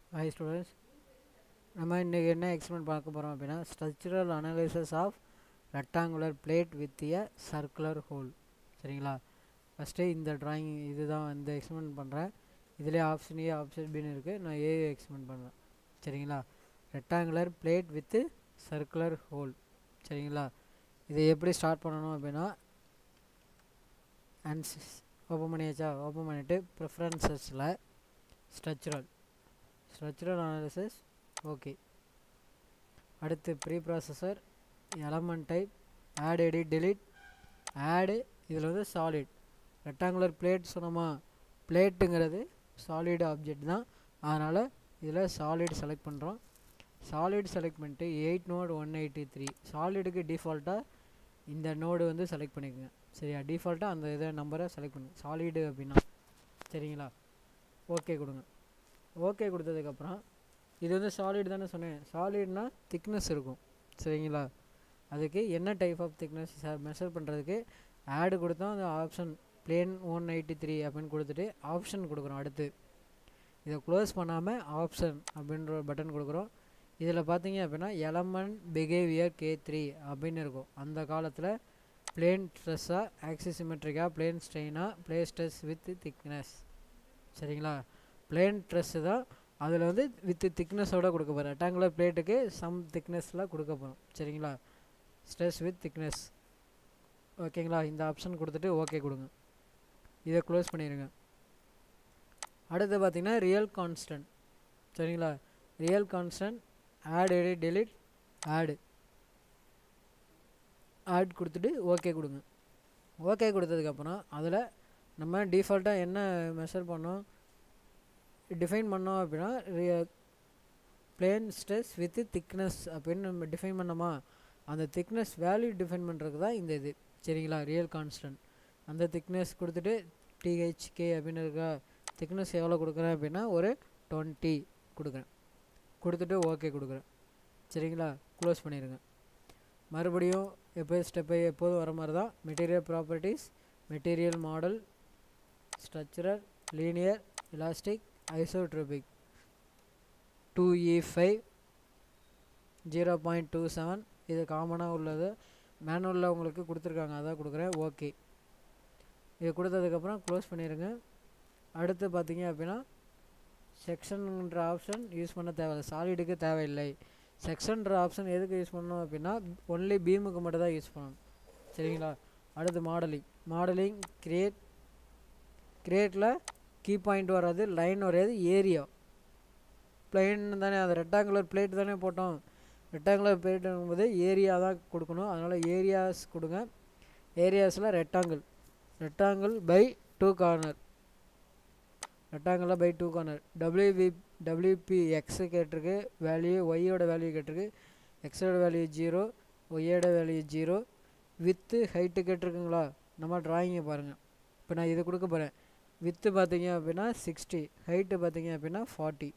hi students நம்ம இன்றைக்கி என்ன எக்ஸ்பிளைன் பார்க்க போகிறோம் அப்படின்னா structural analysis of rectangular plate with a circular hole சரிங்களா ஃபஸ்ட்டு இந்த ட்ராயிங் இதுதான் இந்த எக்ஸ்பிளைன் பண்ணுறேன் இதிலே ஆப்ஷன் ஏ ஆப்ஷன் பின்னு இருக்குது நான் ஏ எக்ஸ்பிளைன் பண்ணுறேன் சரிங்களா rectangular plate with circular hole சரிங்களா இதை எப்படி ஸ்டார்ட் பண்ணணும் அப்படின்னா அண்ட் ஓப்பன் பண்ணியாச்சா ஓப்பன் பண்ணிவிட்டு ப்ரிஃபரன்சஸில் ஸ்ட்ரக்சரல் ஸ்ட்ரக்சரல் அனாலிசிஸ் ஓகே அடுத்து pre processor element type add edit delete add இதில் வந்து சாலிட் ரெக்டாங்குலர் பிளேட் சொன்னோமா பிளேட்டுங்கிறது சாலிட் ஆப்ஜெக்ட் தான் அதனால் இதில் சாலிட் செலக்ட் பண்ணுறோம் சாலிட் செலக்ட் பண்ணிட்டு eight node one eighty three சாலிடுக்கு டிஃபால்ட்டாக இந்த நோடு வந்து செலக்ட் பண்ணிக்கோங்க சரியா டிஃபால்ட்டாக அந்த இதை நம்பரை செலக்ட் பண்ணுங்க சாலிடு அப்படின்னா சரிங்களா ஓகே கொடுங்க ஓகே கொடுத்ததுக்கப்புறம் இது வந்து சாலிட் தானே சொன்னேன் சாலிட்னா திக்னஸ் இருக்கும் சரிங்களா அதுக்கு என்ன டைப் ஆஃப் திக்னஸ் மெஷர் பண்ணுறதுக்கு ஆடு கொடுத்தோம் அந்த option plane one eighty three அப்படின்னு கொடுத்துட்டு ஆப்ஷன் கொடுக்குறோம் அடுத்து இதை க்ளோஸ் பண்ணாமல் ஆப்ஷன் அப்படின்ற ஒரு பட்டன் கொடுக்குறோம் இதில் பார்த்தீங்க அப்படின்னா எலமெண்ட் பிஹேவியர் கே த்ரீ அப்படின்னு இருக்கும் அந்த காலத்தில் பிளேன் ஸ்ட்ரெஸ்ஸாக ஆக்சிசிமெட்ரிக்காக பிளேன் ஸ்ட்ரெயினாக பிளே ஸ்ட்ரெஸ் வித் திக்னஸ் சரிங்களா பிளேன் ட்ரெஸ்ஸு தான் அதில் வந்து வித் திக்னஸோட கொடுக்க போகிறேன் ரெக்டாங்குலர் பிளேட்டுக்கு சம் திக்னஸில் கொடுக்க போகிறோம் சரிங்களா ஸ்ட்ரெஸ் வித் திக்னஸ் ஓகேங்களா இந்த ஆப்ஷன் கொடுத்துட்டு ஓகே கொடுங்க இதை க்ளோஸ் பண்ணிடுங்க அடுத்து பார்த்தீங்கன்னா ரியல் கான்ஸ்டன்ட் சரிங்களா real constant add edit delete add add கொடுத்துட்டு ஓகே கொடுங்க ஓகே கொடுத்ததுக்கப்புறம் அதில் நம்ம டிஃபால்ட்டாக என்ன மெஷர் பண்ணோம் டிஃபைன் பண்ணோம் அப்படின்னா பிளேன் ஸ்ட்ரெஸ் வித் திக்னஸ் அப்படின்னு நம்ம டிஃபைன் பண்ணோமா அந்த திக்னஸ் வேல்யூ டிஃபைன் பண்ணுறதுக்கு தான் இந்த இது சரிங்களா ரியல் கான்ஸ்டன்ட் அந்த திக்னஸ் கொடுத்துட்டு டிஹெச்கே அப்படின்னு இருக்கா திக்னஸ் எவ்வளோ கொடுக்குறேன் அப்படின்னா ஒரு டுவெண்ட்டி கொடுக்குறேன் கொடுத்துட்டு ஓகே கொடுக்குறேன் சரிங்களா க்ளோஸ் பண்ணிடுங்க மறுபடியும் எப்போ ஸ்டெப்பை எப்போதும் வர மாதிரி தான் material properties material model structural linear elastic isotropic two e five zero point two seven இது காமனாக உள்ளது மேனுவலில் உங்களுக்கு கொடுத்துருக்காங்க அதான் கொடுக்குறேன் ஓகே இது கொடுத்ததுக்கப்புறம் க்ளோஸ் பண்ணிடுங்க அடுத்து பார்த்தீங்க அப்படின்னா செக்ஷன்ன்ற ஆப்ஷன் யூஸ் பண்ண தேவையில்லை சாலிடுக்கு தேவையில்லை செக்ஷன்ற ஆப்ஷன் எதுக்கு யூஸ் பண்ணணும் அப்படின்னா ஒன்லி பீமுக்கு மட்டும் தான் யூஸ் பண்ணணும் சரிங்களா அடுத்து மாடலிங் மாடலிங் கிரியேட் கிரியேட்டில் கீ பாயிண்ட் வராது லைன் வராது ஏரியா பிளைன் தானே அது ரெக்டாங்குலர் பிளேட் தானே போட்டோம் ரெக்டாங்குலர் பிளேட்டுங்கும்போது ஏரியா தான் கொடுக்கணும் அதனால் ஏரியாஸ் கொடுங்க ஏரியாஸில் rectangle rectangle by two corner ரெக்டாங்கிளில் by two corner WP WP X கேட்டிருக்கு வேல்யூ ஒய்யோட வேல்யூ கேட்டிருக்கு எக்ஸோட வேல்யூ ஜீரோ ஒய்யோட வேல்யூ ஜீரோ வித்து ஹைட்டு கேட்டிருக்குங்களா நம்ம ட்ராயிங்கை பாருங்கள் இப்போ நான் இது கொடுக்க போகிறேன் வித்து பார்த்தீங்க அப்படின்னா சிக்ஸ்டி ஹைட்டு பார்த்தீங்க அப்படின்னா ஃபார்ட்டி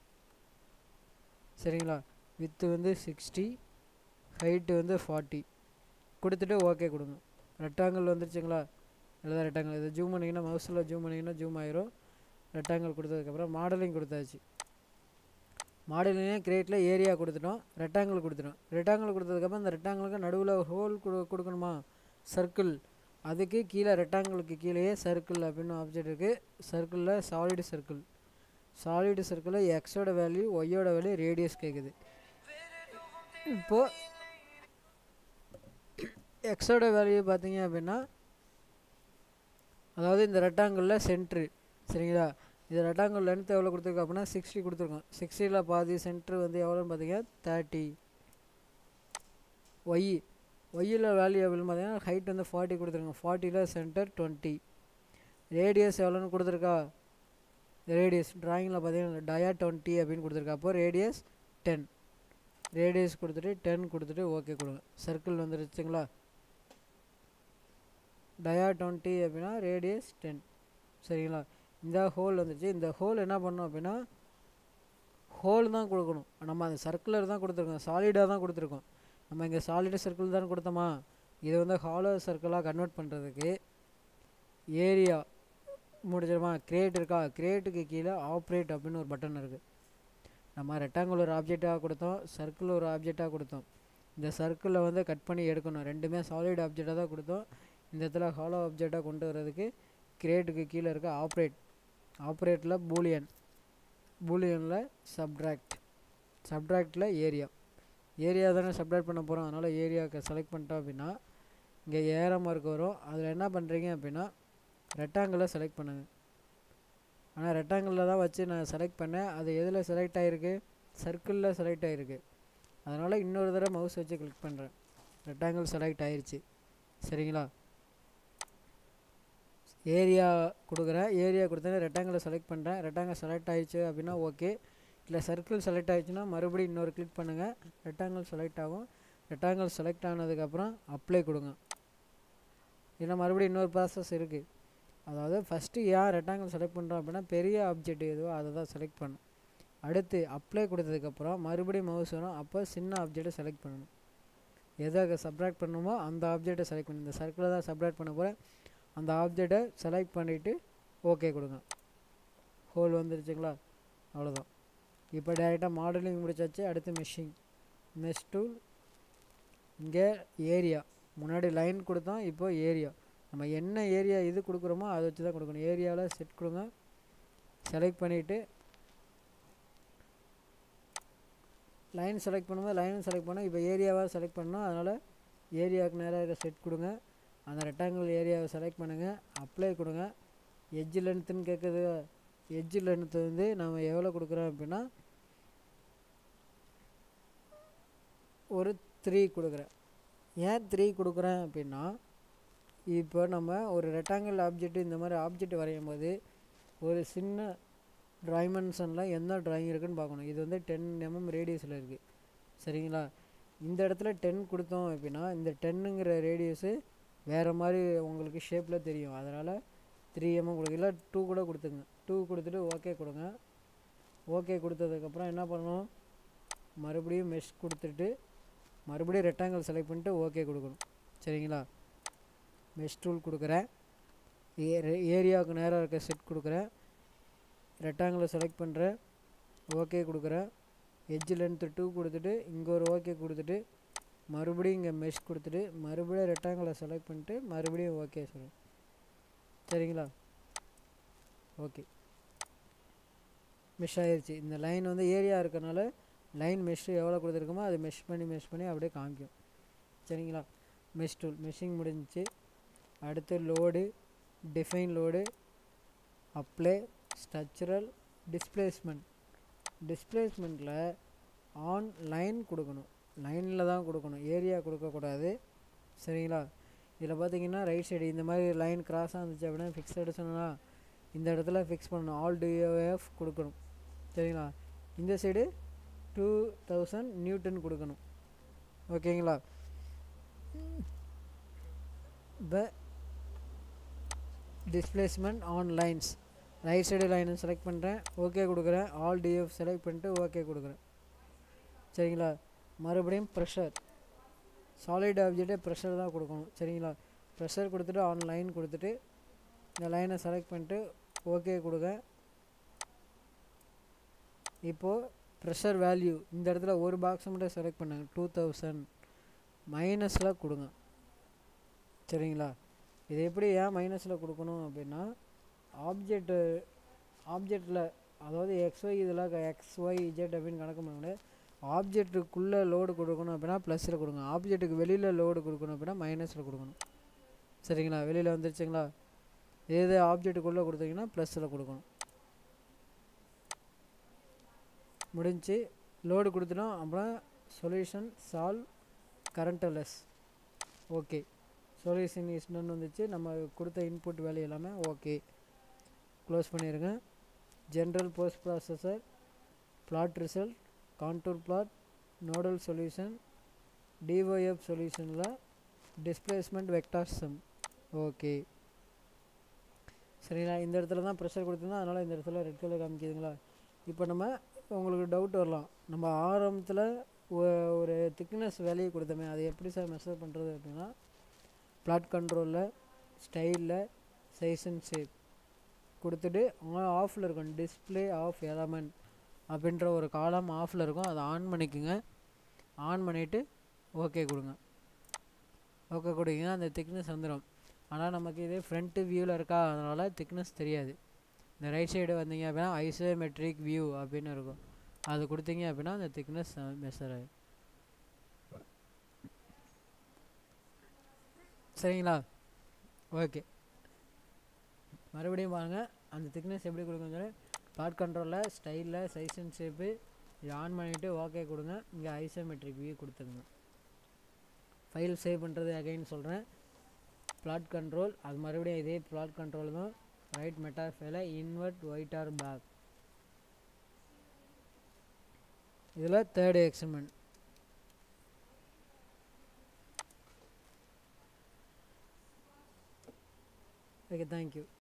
சரிங்களா வித்து வந்து சிக்ஸ்டி ஹைட்டு வந்து ஃபார்ட்டி கொடுத்துட்டு ஓகே கொடுங்க ரெக்டாங்கிள் வந்துருச்சுங்களா இல்லை ரெக்டாங்கிள் இது ஜூம் பண்ணிங்கன்னா மவுஸில் ஜூம் பண்ணிங்கன்னா ஜூம் ஆயிரும் ரெக்டாங்கிள் கொடுத்ததுக்கப்புறம் மாடலிங் கொடுத்தாச்சு மாடலிங்கே கிரேட்டில் ஏரியா கொடுத்துட்டோம் ரெக்டாங்கிள் கொடுத்துட்டோம் ரெக்டாங்கிள் கொடுத்ததுக்கப்புறம் இந்த ரெக்டாங்கிளுக்கு நடுவில் ஹோல் கொடு கொடுக்கணுமா சர்க்கிள் அதுக்கு கீழே ரெக்டாங்கிளுக்கு கீழேயே சர்க்கிள் அப்படின்னு ஆப்ஜெக்ட் இருக்குது சர்க்கிளில் சாலிடு சர்க்கிள் சாலிடு சர்க்கிளில் எக்ஸோட வேல்யூ ஒய்யோட வேல்யூ ரேடியஸ் கேட்குது இப்போது எக்ஸோட வேல்யூ பார்த்தீங்க அப்படின்னா அதாவது இந்த ரெக்டாங்கிளில் சென்ட்ரு சரிங்களா இது ரெக்டாங்கிள் லென்த் எவ்வளோ கொடுத்துருக்கோம் அப்படின்னா சிக்ஸ்டி கொடுத்துருக்கோம் சிக்ஸ்டியில் பாதி சென்ட்ரு வந்து எவ்வளோன்னு பார்த்தீங்கன்னா தேர்ட்டி ஒய் ஒய்யில் வேல்யூ எவ்வளோன்னு பார்த்தீங்கன்னா ஹைட் வந்து ஃபார்ட்டி கொடுத்துருங்க ஃபார்ட்டியில் சென்டர் டுவெண்ட்டி ரேடியஸ் எவ்வளோன்னு கொடுத்துருக்கா ரேடியஸ் ட்ராயிங்கில் பார்த்தீங்கன்னா டயா டுவெண்ட்டி அப்படின்னு கொடுத்துருக்கா அப்போ ரேடியஸ் டென் ரேடியஸ் கொடுத்துட்டு டென் கொடுத்துட்டு ஓகே கொடுங்க சர்க்கிள் வந்துருச்சுங்களா டயா டுவெண்ட்டி அப்படின்னா ரேடியஸ் டென் சரிங்களா இந்த ஹோல் வந்துருச்சு இந்த ஹோல் என்ன பண்ணோம் அப்படின்னா ஹோல் தான் கொடுக்கணும் நம்ம அந்த சர்க்குலர் தான் கொடுத்துருக்கோம் சாலிடாக தான் கொடுத்துருக்கோம் நம்ம இங்கே சாலிடு சர்க்கிள் தான் கொடுத்தோமா இதை வந்து ஹாலோ சர்க்கிளாக கன்வெர்ட் பண்ணுறதுக்கு ஏரியா முடிச்சிருமா கிரியேட் இருக்கா கிரியேட்டுக்கு கீழே ஆப்ரேட் அப்படின்னு ஒரு பட்டன் இருக்குது நம்ம ரெக்டாங்குலர் ஆப்ஜெக்டாக கொடுத்தோம் சர்க்கிள் ஒரு ஆப்ஜெக்டாக கொடுத்தோம் இந்த சர்க்கிளில் வந்து கட் பண்ணி எடுக்கணும் ரெண்டுமே சாலிட் ஆப்ஜெக்டாக தான் கொடுத்தோம் இந்த இடத்துல ஹாலோ ஆப்ஜெக்டாக கொண்டு வர்றதுக்கு கிரியேட்டுக்கு கீழே இருக்க ஆப்ரேட் ஆப்ரேட்டில் பூலியன் பூலியனில் சப்ட்ராக்ட் சப்ட்ராக்டில் ஏரியா ஏரியா தானே சப்ட்ராக்ட் பண்ண போகிறோம் அதனால் ஏரியாவுக்கு செலக்ட் பண்ணிட்டோம் அப்படின்னா இங்கே ஏற மார்க் வரும் அதில் என்ன பண்ணுறீங்க அப்படின்னா ரெக்டாங்கிளை செலக்ட் பண்ணுங்கள் ஆனால் ரெக்டாங்கிளில் தான் வச்சு நான் செலக்ட் பண்ணேன் அது எதில் செலக்ட் ஆகிருக்கு சர்க்கிளில் செலக்ட் ஆகிருக்கு அதனால் இன்னொரு தடவை மவுஸ் வச்சு கிளிக் பண்ணுறேன் ரெக்டாங்கிள் செலக்ட் ஆயிருச்சு சரிங்களா ஏரியா கொடுக்குறேன் ஏரியா கொடுத்தேன் ரெக்டாங்கிளை செலக்ட் பண்ணுறேன் ரெக்டாங்கிள் செலக்ட் ஆயிடுச்சு அப்படின்னா ஓகே இல்லை சர்க்கிள் செலக்ட் ஆயிடுச்சுன்னா மறுபடியும் இன்னொரு கிளிக் பண்ணுங்கள் ரெக்டாங்கிள் செலக்ட் ஆகும் ரெக்டாங்கிள் செலக்ட் ஆனதுக்கப்புறம் அப்ளை கொடுங்க இல்லை மறுபடியும் இன்னொரு ப்ராசஸ் இருக்குது அதாவது ஃபஸ்ட்டு ஏன் ரெக்டாங்கிள் செலக்ட் பண்ணுறோம் அப்படின்னா பெரிய ஆப்ஜெக்ட் எதுவோ அதை தான் செலக்ட் பண்ணணும் அடுத்து அப்ளை கொடுத்ததுக்கப்புறம் மறுபடியும் மவுஸ் வரும் அப்போ சின்ன ஆப்ஜெக்டை செலக்ட் பண்ணணும் எதை சப்ராக்ட் பண்ணணுமோ அந்த ஆப்ஜெக்டை செலக்ட் பண்ணணும் இந்த சர்க்கிளை தான் சப்ராக்ட் பண்ண போகிறேன் அந்த ஆப்ஜெக்டை செலக்ட் பண்ணிவிட்டு ஓகே கொடுங்க ஹோல் வந்துருச்சுங்களா அவ்வளோதான் இப்போ டேரெக்டாக மாடலிங் முடிச்சாச்சு அடுத்து மெஷிங் மெஷ் டூல் இங்கே ஏரியா முன்னாடி லைன் கொடுத்தோம் இப்போ ஏரியா நம்ம என்ன ஏரியா இது கொடுக்குறோமோ அதை வச்சு தான் கொடுக்கணும் ஏரியாவில் செட் கொடுங்க செலக்ட் பண்ணிவிட்டு லைன் செலக்ட் பண்ணும்போது லைன் செலக்ட் பண்ணோம் இப்போ ஏரியாவாக செலக்ட் பண்ணோம் அதனால் ஏரியாவுக்கு நேராக செட் கொடுங்க அந்த ரெக்டாங்கிள் ஏரியாவை செலக்ட் பண்ணுங்கள் அப்ளை கொடுங்க எட்ஜ் லென்த்துன்னு கேட்குது எட்ஜ் லென்த்து வந்து நம்ம எவ்வளோ கொடுக்குறோம் அப்படின்னா ஒரு த்ரீ கொடுக்குறேன் ஏன் த்ரீ கொடுக்குறேன் அப்படின்னா இப்போ நம்ம ஒரு ரெக்டாங்கிள் ஆப்ஜெக்ட் இந்த மாதிரி ஆப்ஜெக்ட் வரையும் போது ஒரு சின்ன டைமென்ஷனில் எந்த ட்ராயிங் இருக்குன்னு பார்க்கணும் இது வந்து டென் எம்எம் ரேடியஸில் இருக்குது சரிங்களா இந்த இடத்துல டென் கொடுத்தோம் அப்படின்னா இந்த டென்னுங்கிற ரேடியஸு வேறு மாதிரி உங்களுக்கு ஷேப்பில் தெரியும் அதனால் த்ரீ எம்எம் கொடுங்க இல்லை டூ கூட கொடுத்துங்க டூ கொடுத்துட்டு ஓகே கொடுங்க ஓகே கொடுத்ததுக்கப்புறம் என்ன பண்ணணும் மறுபடியும் மெஷ் கொடுத்துட்டு மறுபடியும் ரெக்டாங்கிள் செலக்ட் பண்ணிட்டு ஓகே கொடுக்கணும் சரிங்களா மெஷ் டூல் கொடுக்குறேன் ஏரியாவுக்கு நேராக இருக்க செட் கொடுக்குறேன் ரெக்டாங்கிளை செலக்ட் பண்ணுறேன் ஓகே கொடுக்குறேன் எட்ஜ் லென்த்து டூ கொடுத்துட்டு இங்கே ஒரு ஓகே கொடுத்துட்டு மறுபடியும் இங்கே மெஷ் கொடுத்துட்டு மறுபடியும் ரெக்டாங்கிளை செலக்ட் பண்ணிட்டு மறுபடியும் ஓகே சொல்லுங்கள் சரிங்களா ஓகே மெஷ் ஆயிடுச்சு இந்த லைன் வந்து ஏரியா இருக்கறனால லைன் மெஷ் எவ்வளோ கொடுத்துருக்கோமோ அதை மெஷ் பண்ணி மெஷ் பண்ணி அப்படியே காமிக்கும் சரிங்களா மெஷ் டூல் மெஷிங் முடிஞ்சிச்சு அடுத்து load define load apply structural displacement டிஸ்பிளேஸ்மெண்ட்டில் ஆன் லைன் கொடுக்கணும் லைனில் தான் கொடுக்கணும் ஏரியா கொடுக்கக்கூடாது சரிங்களா இதில் பார்த்தீங்கன்னா ரைட் சைடு இந்த மாதிரி லைன் கிராஸாக இருந்துச்சு அப்படின்னா ஃபிக்ஸடு சொன்னா இந்த இடத்துல ஃபிக்ஸ் பண்ணணும் ஆல் டிஎஃப் கொடுக்கணும் சரிங்களா இந்த சைடு டூ தௌசண்ட் நியூட்டன் கொடுக்கணும் ஓகேங்களா the displacement on lines right side லைனை செலக்ட் பண்ணுறேன் ஓகே கொடுக்குறேன் ஆல் டிஎஃப் செலக்ட் பண்ணிட்டு ஓகே கொடுக்குறேன் சரிங்களா மறுபடியும் ப்ரெஷர் சாலிட் ஆப்ஜெக்டே ப்ரெஷர் தான் கொடுக்கணும் சரிங்களா ப்ரெஷர் கொடுத்துட்டு ஆன் லைன் கொடுத்துட்டு இந்த லைனை செலக்ட் பண்ணிட்டு ஓகே கொடுங்க இப்போது ப்ரெஷர் வேல்யூ இந்த இடத்துல ஒரு பாக்ஸை மட்டும் செலக்ட் பண்ணுங்க டூ தௌசண்ட் மைனஸில் கொடுங்க சரிங்களா இது எப்படி ஏன் மைனஸில் கொடுக்கணும் அப்படின்னா ஆப்ஜெக்ட்டு ஆப்ஜெக்டில் அதாவது எக்ஸ்ஒய் இதில் எக்ஸ்ஒய் இஜெட் அப்படின்னு கணக்கு பண்ண முடியாது ஆப்ஜெக்ட்டுக்குள்ளே லோடு கொடுக்கணும் அப்படின்னா ப்ளஸில் கொடுங்க ஆப்ஜெக்ட்டுக்கு வெளியில் லோடு கொடுக்கணும் அப்படின்னா மைனஸில் கொடுக்கணும் சரிங்களா வெளியில் வந்துருச்சுங்களா எது ஆப்ஜெக்ட்டுக்குள்ளே கொடுத்தீங்கன்னா ப்ளஸில் கொடுக்கணும் முடிஞ்சு லோடு கொடுத்துட்டோம் அப்புறம் solution solve current LS okay solution is done வந்துச்சு நம்ம கொடுத்த இன்புட் வேல்யூ எல்லாமே ஓகே க்ளோஸ் பண்ணிடுங்க general post processor plot result contour plot nodal solution DOF சொல்யூஷனில் டிஸ்பிளேஸ்மெண்ட் வெக்டார் சம் ஓகே சரிங்களா இந்த இடத்துல தான் ப்ரெஷர் கொடுத்துருந்தோம் அதனால் இந்த இடத்துல ரெட் கலர் காமிக்குதுங்களா இப்போ நம்ம உங்களுக்கு டவுட் வரலாம் நம்ம ஆரம்பத்தில் ஒரு திக்னஸ் வேல்யூ கொடுத்தோமே அதை எப்படி சார் மெஷர் பண்ணுறது அப்படின்னா பிளாட் கண்ட்ரோலில் ஸ்டைலில் சைஸ் அண்ட் ஷேப் கொடுத்துட்டு ஆஃபில் இருக்கும் டிஸ்பிளே ஆஃப் எலமெண்ட் அப்படின்ற ஒரு காலம் ஆஃபில் இருக்கும் அதை ஆன் பண்ணிக்கோங்க ஆன் பண்ணிவிட்டு ஓகே கொடுங்க ஓகே கொடுத்தீங்கன்னா அந்த திக்னஸ் வந்துடும் ஆனால் நமக்கு இது ஃப்ரண்ட்டு வியூவில் இருக்கா அதனால் திக்னஸ் தெரியாது இந்த ரைட் சைடு வந்தீங்க அப்படின்னா ஐசோமெட்ரிக் வியூ அப்படின்னு இருக்கும் அது கொடுத்தீங்க அப்படின்னா அந்த திக்னஸ் மெஷர் ஆகும் சரிங்களா ஓகே மறுபடியும் பாருங்கள் அந்த திக்னஸ் எப்படி கொடுக்குன்னு சொல்லி பார்ட் கண்ட்ரோலில் ஸ்டைலில் சைஸ் அண்ட் ஷேப்பு இது ஆன் பண்ணிவிட்டு ஓகே கொடுங்க இங்கே ஐசோமெட்ரிக் வியூ கொடுத்துருங்க ஃபைல் சேவ் பண்ணுறது அகைன் சொல்கிறேன் பிளாட் கண்ட்ரோல் அது மறுபடியும் இதே பிளாட் கண்ட்ரோல் தான் ரைட் மெட்டா ஃபைலை இன்வெர்ட் ஒயிட் ஆர் பேக் இதில் தேர்டு எக்ஸ்மெண்ட் ஓகே தேங்க்யூ